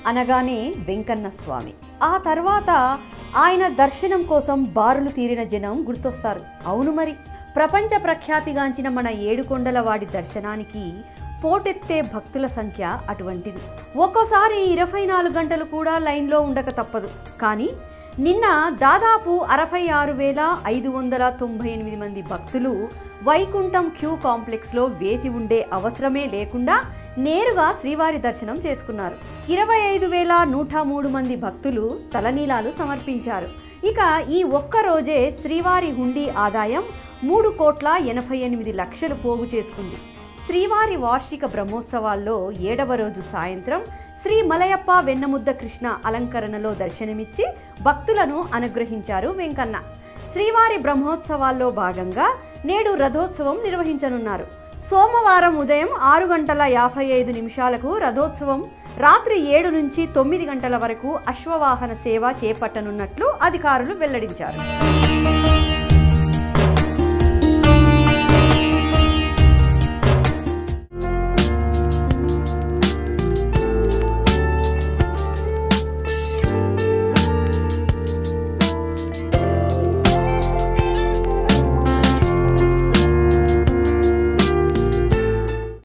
అనగానే వెంకన్న స్వామి ఆ తర్వాత ఆయన దర్శనం కోసం బారులు తీరిన జనం గుర్తొస్తారు అవును మరి ప్రపంచ ప్రఖ్యాతిగాంచిన మన ఏడుకొండల వాడి దర్శనానికి పోటెత్తే భక్తుల సంఖ్య అటువంటిది ఒక్కోసారి ఇరవై నాలుగు గంటలు కూడా లైన్లో ఉండక తప్పదు కానీ నిన్న దాదాపు అరవై ఆరు వేల ఐదు వందల తొంభై ఎనిమిది మంది భక్తులు వైకుంఠం క్యూ కాంప్లెక్స్లో వేచి ఉండే అవసరమే లేకుండా నేరుగా శ్రీవారి దర్శనం చేసుకున్నారు ఇరవై ఐదు వేల నూట మూడు మంది భక్తులు తలనీలాలు సమర్పించారు ఇక ఈ ఒక్క రోజే శ్రీవారి హుండీ ఆదాయం మూడు కోట్ల ఎనభై ఎనిమిది లక్షలు పోగు చేసుకుంది శ్రీవారి వార్షిక బ్రహ్మోత్సవాల్లో ఏడవ రోజు సాయంత్రం శ్రీ మలయప్ప వెన్నముద్ద కృష్ణ అలంకరణలో దర్శనమిచ్చి భక్తులను అనుగ్రహించారు వెంకన్న శ్రీవారి బ్రహ్మోత్సవాల్లో భాగంగా నేడు రథోత్సవం నిర్వహించనున్నారు సోమవారం ఉదయం ఆరు గంటల యాభై ఐదు నిమిషాలకు రథోత్సవం రాత్రి ఏడు నుంచి తొమ్మిది గంటల వరకు అశ్వవాహన సేవ చేపట్టనున్నట్లు అధికారులు వెల్లడించారు